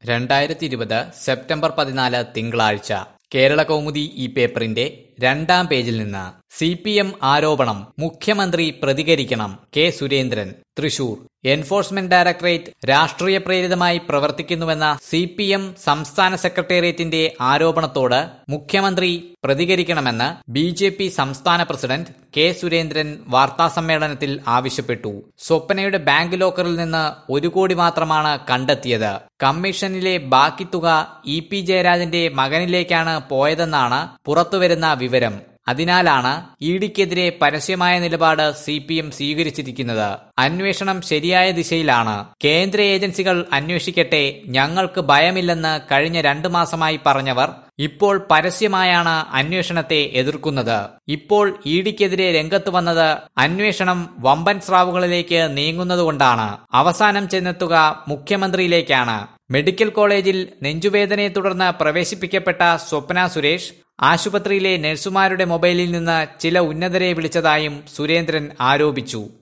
രണ്ടായിരത്തി ഇരുപത് സെപ്റ്റംബർ പതിനാല് തിങ്കളാഴ്ച കേരള കൗമുദി ഈ പേപ്പറിന്റെ രണ്ടാം പേജിൽ നിന്ന് സി പി എം ആരോപണം മുഖ്യമന്ത്രി പ്രതികരിക്കണം K Surendran Thrissur enforcement directorate രാഷ്ട്രീയ പ്രേരിതമായി പ്രവർത്തിക്കുന്നുവെന്ന സി പി എം സംസ്ഥാന സെക്രട്ടേറിയറ്റിന്റെ ആരോപണത്തോട് മുഖ്യമന്ത്രി പ്രതികരിക്കണമെന്ന് ബി ജെ പി സംസ്ഥാന പ്രസിഡന്റ് കെ സുരേന്ദ്രൻ വാർത്താസമ്മേളനത്തിൽ ആവശ്യപ്പെട്ടു സ്വപ്നയുടെ ബാങ്ക് ലോക്കറിൽ നിന്ന് ഒരു കോടി മാത്രമാണ് കണ്ടെത്തിയത് കമ്മീഷനിലെ ബാക്കി തുക ഇ പി ജയരാജന്റെ മകനിലേക്കാണ് പോയതെന്നാണ് പുറത്തുവരുന്ന വിവരം അതിനാലാണ് ഇഡിക്കെതിരെ പരസ്യമായ നിലപാട് സി പി എം സ്വീകരിച്ചിരിക്കുന്നത് അന്വേഷണം ശരിയായ ദിശയിലാണ് കേന്ദ്ര ഏജൻസികൾ അന്വേഷിക്കട്ടെ ഞങ്ങൾക്ക് ഭയമില്ലെന്ന് കഴിഞ്ഞ രണ്ടു മാസമായി പറഞ്ഞവർ ഇപ്പോൾ പരസ്യമായാണ് അന്വേഷണത്തെ എതിർക്കുന്നത് ഇപ്പോൾ ഇഡിക്കെതിരെ രംഗത്ത് വന്നത് അന്വേഷണം വമ്പൻ സ്രാവുകളിലേക്ക് നീങ്ങുന്നതുകൊണ്ടാണ് അവസാനം ചെന്നെത്തുക മുഖ്യമന്ത്രിയിലേക്കാണ് മെഡിക്കൽ കോളേജിൽ നെഞ്ചുവേദനയെ തുടർന്ന് പ്രവേശിപ്പിക്കപ്പെട്ട സ്വപ്ന സുരേഷ് ആശുപത്രിയിലെ നഴ്സുമാരുടെ മൊബൈലിൽ നിന്ന് ചില ഉന്നതരെ വിളിച്ചതായും സുരേന്ദ്രൻ ആരോപിച്ചു